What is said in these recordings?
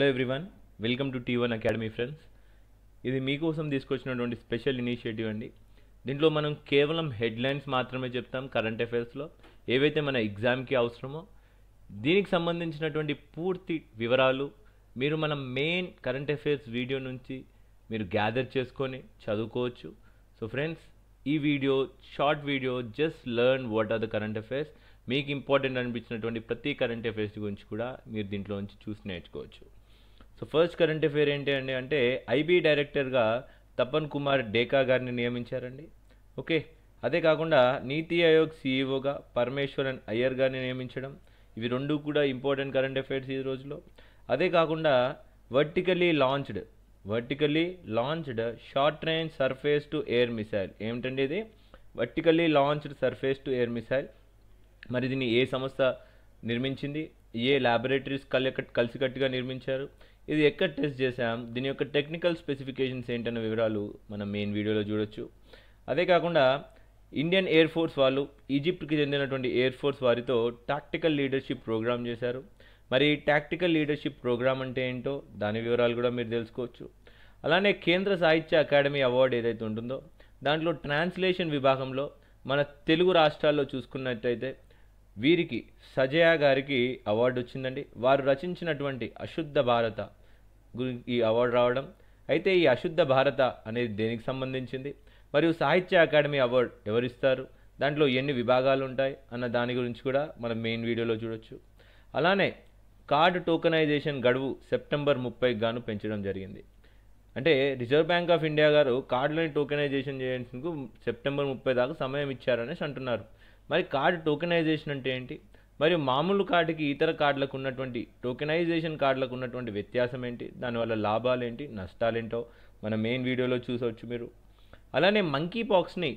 everyone welcome to T one academy friends ఇది మీకోసం తీసుకొచ్చినటువంటి స్పెషల్ ఇనిషియేటివ్ అండి దీంట్లో మనం కేవలం హెడ్లైన్స్ మాత్రమే చెప్తాం కరెంట్ అఫైర్స్లో ఏవైతే మన ఎగ్జామ్కి అవసరమో దీనికి సంబంధించినటువంటి పూర్తి వివరాలు మీరు మన మెయిన్ కరెంట్ అఫైర్స్ వీడియో నుంచి మీరు గ్యాదర్ చేసుకొని చదువుకోవచ్చు సో ఫ్రెండ్స్ ఈ video short video just learn what are the current affairs మీకు ఇంపార్టెంట్ అనిపించినటువంటి ప్రతి కరెంట్ అఫైర్స్ గురించి కూడా మీరు దీంట్లో నుంచి చూసి నేర్చుకోవచ్చు సో ఫస్ట్ కరెంట్ అఫైర్ ఏంటి అండి అంటే ఐబీ డైరెక్టర్గా తపన్ కుమార్ డేకా గారిని నియమించారండి ఓకే అదే కాకుండా నీతి ఆయోగ్ సీఈఓగా పరమేశ్వరన్ అయ్యర్ గారిని నియమించడం ఇవి రెండు కూడా ఇంపార్టెంట్ కరెంట్ అఫైర్స్ ఈ రోజులో అదే కాకుండా vertically launched vertically launched short range surface to air missile ఏమిటండి ఇది vertically launched surface to air missile మరి దీన్ని ఏ సంస్థ నిర్మించింది ఏ ల్యాబొరేటరీస్ కలి కలిసికట్టుగా నిర్మించారు ఇది ఎక్కడ టెస్ట్ చేశాం దీని యొక్క టెక్నికల్ స్పెసిఫికేషన్స్ ఏంటన్న వివరాలు మనం మెయిన్ వీడియోలో చూడొచ్చు అదే కాకుండా ఇండియన్ ఎయిర్ ఫోర్స్ వాళ్ళు ఈజిప్ట్కి చెందినటువంటి ఎయిర్ ఫోర్స్ వారితో టాక్టికల్ లీడర్షిప్ ప్రోగ్రామ్ చేశారు మరి టాక్టికల్ లీడర్షిప్ ప్రోగ్రామ్ అంటే ఏంటో దాని వివరాలు కూడా మీరు తెలుసుకోవచ్చు అలానే కేంద్ర సాహిత్య అకాడమీ అవార్డు ఏదైతే ఉంటుందో దాంట్లో ట్రాన్స్లేషన్ విభాగంలో మన తెలుగు రాష్ట్రాల్లో చూసుకున్నట్టయితే వీరికి సజయ గారికి అవార్డు వచ్చిందండి వారు రచించినటువంటి అశుద్ధ భారత గురించి ఈ అవార్డు రావడం అయితే ఈ అశుద్ధ భారత అనేది దేనికి సంబంధించింది మరియు సాహిత్య అకాడమీ అవార్డు ఎవరిస్తారు దాంట్లో ఎన్ని విభాగాలు ఉంటాయి అన్న దాని గురించి కూడా మనం మెయిన్ వీడియోలో చూడొచ్చు అలానే కార్డు టోకనైజేషన్ గడువు సెప్టెంబర్ ముప్పైకి గాను పెంచడం జరిగింది అంటే రిజర్వ్ బ్యాంక్ ఆఫ్ ఇండియా గారు కార్డులని టోకెనైజేషన్ చేసేందుకు సెప్టెంబర్ ముప్పై దాకా సమయం ఇచ్చారనేసి అంటున్నారు మరి కార్డు టోకెనైజేషన్ అంటే ఏంటి మరియు మామూలు కార్డుకి ఇతర కార్డులకు ఉన్నటువంటి టోకెనైజేషన్ కార్డులకు ఉన్నటువంటి వ్యత్యాసం ఏంటి దానివల్ల లాభాలు ఏంటి నష్టాలేంటో మన మెయిన్ వీడియోలో చూసవచ్చు మీరు అలానే మంకీ పాక్స్ని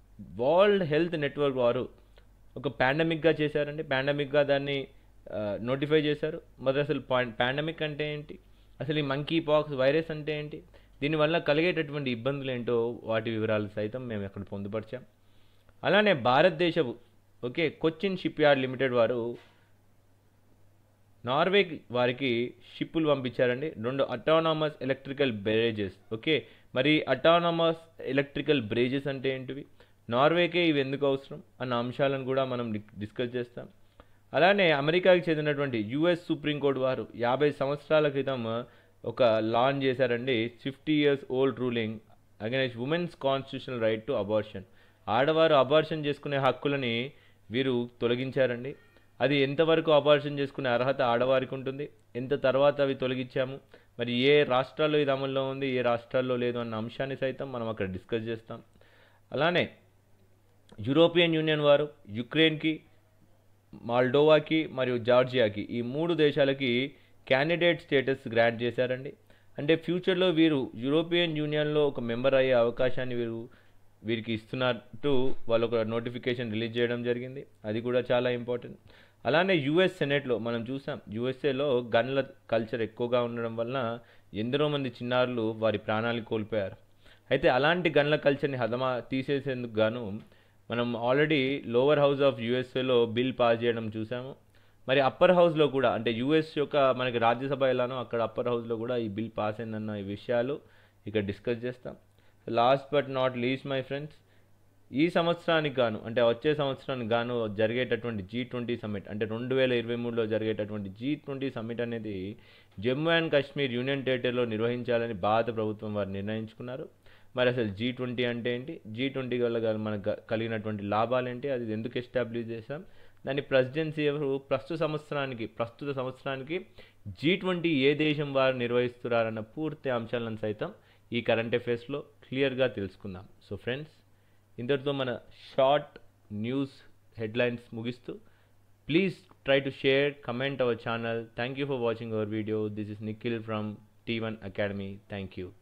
వరల్డ్ హెల్త్ నెట్వర్క్ వారు ఒక పాండమిక్గా చేశారండి పాండమిక్గా దాన్ని నోటిఫై చేశారు మరి అసలు పాండమిక్ అంటే ఏంటి అసలు ఈ మంకీ పాక్స్ వైరస్ అంటే ఏంటి దీనివల్ల కలిగేటటువంటి ఇబ్బందులు ఏంటో వాటి వివరాలు సైతం మేము అక్కడ పొందుపరిచాం అలానే భారతదేశపు okay Cochin shipyard limited వారు నార్వే వారికి షిప్పులు పంపించారండి రెండు అటానమస్ ఎలక్ట్రికల్ బ్రేజెస్ ఓకే మరి అటానమస్ ఎలక్ట్రికల్ బ్రేజెస్ అంటే ఏంటివి నార్వేకే ఇవి ఎందుకు అవసరం అన్న అంశాలను కూడా మనం డిస్కస్ చేస్తాం అలానే అమెరికాకి చెందినటువంటి యుఎస్ సుప్రీంకోర్టు వారు యాభై సంవత్సరాల క్రితం ఒక లాంచ్ చేశారండి fifty years old ruling against women's constitutional right to abortion ఆడవారు అబార్షన్ చేసుకునే హక్కులని వీరు తొలగించారండి అది ఎంతవరకు అబార్షన్ చేసుకునే అర్హత ఆడవారికి ఉంటుంది ఎంత తర్వాత అవి తొలగించాము మరి ఏ రాష్ట్రాల్లో ఇది అమల్లో ఉంది ఏ రాష్ట్రాల్లో లేదు అన్న అంశాన్ని సైతం మనం అక్కడ డిస్కస్ చేస్తాం అలానే యూరోపియన్ యూనియన్ వారు యుక్రెయిన్కి మాల్డోవాకి మరియు జార్జియాకి ఈ మూడు దేశాలకి క్యాండిడేట్ స్టేటస్ గ్రాంట్ చేశారండి అంటే ఫ్యూచర్లో వీరు యూరోపియన్ యూనియన్లో ఒక మెంబర్ అయ్యే అవకాశాన్ని వీరు వీరికి ఇస్తున్నట్టు వాళ్ళు ఒక నోటిఫికేషన్ రిలీజ్ చేయడం జరిగింది అది కూడా చాలా ఇంపార్టెంట్ అలానే యుఎస్ సెనెట్లో మనం చూసాం యుఎస్ఏలో గన్ల కల్చర్ ఎక్కువగా ఉండడం వలన ఎందరో మంది చిన్నారులు వారి ప్రాణాలు కోల్పోయారు అయితే అలాంటి గన్ల కల్చర్ని హదమా తీసేసేందుకు గాను మనం ఆల్రెడీ లోవర్ హౌస్ ఆఫ్ యుఎస్ఏలో బిల్ పాస్ చేయడం చూసాము మరి అప్పర్ హౌస్లో కూడా అంటే యుఎస్ యొక్క మనకి రాజ్యసభ ఎలానో అక్కడ అప్పర్ హౌస్లో కూడా ఈ బిల్ పాస్ అయిందన్న ఈ విషయాలు ఇక్కడ డిస్కస్ చేస్తాం last but not least my friends ఈ సంవత్సరానికి గాను అంటే వచ్చే సంవత్సరానికి గాను జరిగేటటువంటి జీ ట్వంటీ సమ్మిట్ అంటే రెండు వేల ఇరవై మూడులో జరిగేటటువంటి జీ ట్వంటీ సమ్మిట్ అనేది జమ్మూ అండ్ కాశ్మీర్ యూనియన్ టెరిటరీలో నిర్వహించాలని భారత ప్రభుత్వం వారు నిర్ణయించుకున్నారు మరి అసలు జీ ట్వంటీ అంటే ఏంటి జీ ట్వంటీ వల్ల మనకు కలిగినటువంటి లాభాలు ఏంటి అది ఎందుకు ఎస్టాబ్లిష్ చేశాం దాని ప్రెసిడెన్సీ ఎవరు ప్రస్తుత సంవత్సరానికి ప్రస్తుత సంవత్సరానికి జీ ట్వంటీ ఏ దేశం వారు నిర్వహిస్తున్నారన్న పూర్తి అంశాలను సైతం ఈ కరెంట్ అఫైర్స్లో క్లియర్గా తెలుసుకుందాం సో ఫ్రెండ్స్ ఇంతటితో మన షార్ట్ న్యూస్ హెడ్లైన్స్ ముగిస్తూ please try to share comment our channel thank you for watching our video this is Nikhil from T one academy thank you